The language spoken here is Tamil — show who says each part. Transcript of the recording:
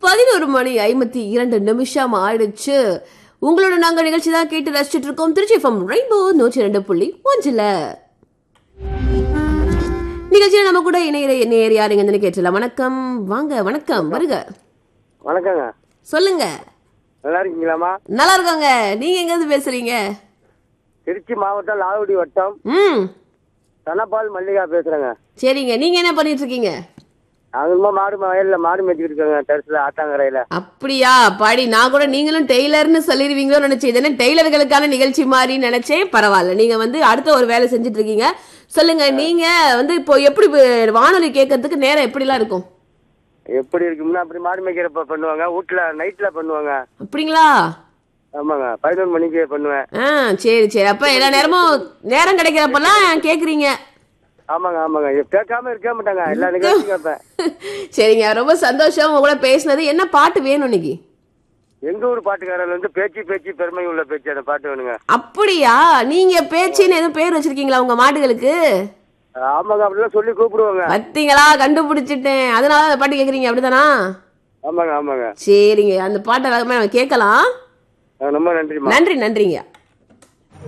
Speaker 1: பதினோரு மணி ஐம்பத்தி இரண்டு நிமிஷம் ஆயிடுச்சு உங்களோட நாங்க நிகழ்ச்சி தான் கேட்டு ரசிச்சுட்டு இருக்கோம் திருச்சி எஃப்எம் ரெயின்போ நூற்றி ரெண்டு புள்ளி ஒன்றுல நிகழ்ச்சியில நம்ம கூட இணைய நேர் யாருங்கன்னு கேட்டலாம் வணக்கம் வாங்க வணக்கம் வருக
Speaker 2: வணக்கங்க
Speaker 1: சொல்லுங்க
Speaker 2: நல்லா இருக்கீங்களாம்மா
Speaker 1: நல்லா இருக்கோங்க நீங்க எங்க இருந்து பேசுறீங்க
Speaker 2: திருச்சி மாவட்டம் லால்குடி வட்டம்
Speaker 1: ம்
Speaker 2: தனபால் மல்லிகா பேசுறேங்க
Speaker 1: சரிங்க நீங்க என்ன பண்ணிட்டு இருக்கீங்க
Speaker 2: நாங்க இன்னும் மாடு வயல்ல மாடு மேய்ச்சிட்டு இருக்கோங்க டெரஸ்ல ஆத்தாங்கரையில
Speaker 1: அப்படியா பாடி நான் கூட நீங்களும் டெய்லர்னு சொல்லிடுவீங்களோ நினைச்சேன் இது என்ன டெய்லர்களுக்கான நிகழ்ச்சி மாதிரி நினைச்சேன் பரவாயில்ல நீங்க வந்து அடுத்த ஒரு வேலை செஞ்சுட்டு இருக்கீங்க சொல்லுங்க நீங்க வந்து இப்போ எப்படி வு- வானொலி கேட்கறதுக்கு நேரம் எப்படிலாம் இருக்கும்
Speaker 2: எப்படி இருக்கும்னா அப்படி மாடு மேய்க்கிறப்ப பண்ணுவாங்க வீட்டுல நைட்ல பண்ணுவாங்க
Speaker 1: அப்படிங்களா
Speaker 2: ஆமாங்க பதினொன்று மணிக்கு பண்ணுவேன்
Speaker 1: ஆ சரி சரி அப்ப எல்லா நேரமும் நேரம் கிடைக்கிறப்பெல்லாம் கேக்குறீங்க
Speaker 2: ஆமாங்க ஆமாங்க இது கேட்காம இருக்க மாட்டாங்க எல்லா நிகழ்ச்சியும் கேட்பேன்
Speaker 1: சரிங்க ரொம்ப சந்தோஷம் உங்க கூட பேசினது என்ன பாட்டு வேணும் இன்னைக்கு
Speaker 2: எங்க ஊர் பாட்டுக்காரர் வந்து பேச்சு பேச்சு பெருமை உள்ள பேச்சு அந்த பாட்டு வேணுங்க
Speaker 1: அப்படியா நீங்க பேச்சின்னு எதுவும் பேர் வச்சிருக்கீங்களா உங்க மாடுகளுக்கு
Speaker 2: ஆமாங்க அப்படிலாம் சொல்லி கூப்பிடுவாங்க
Speaker 1: பத்தீங்களா கண்டுபிடிச்சிட்டேன் அதனால அந்த பாட்டு கேக்குறீங்க அப்படிதானா
Speaker 2: ஆமாங்க ஆமாங்க
Speaker 1: சரிங்க அந்த பாட்டை வேகமா நம்ம கேட்கலாம்
Speaker 2: ரொம்ப நன்றிம்மா
Speaker 1: நன்றி நன்றிங்க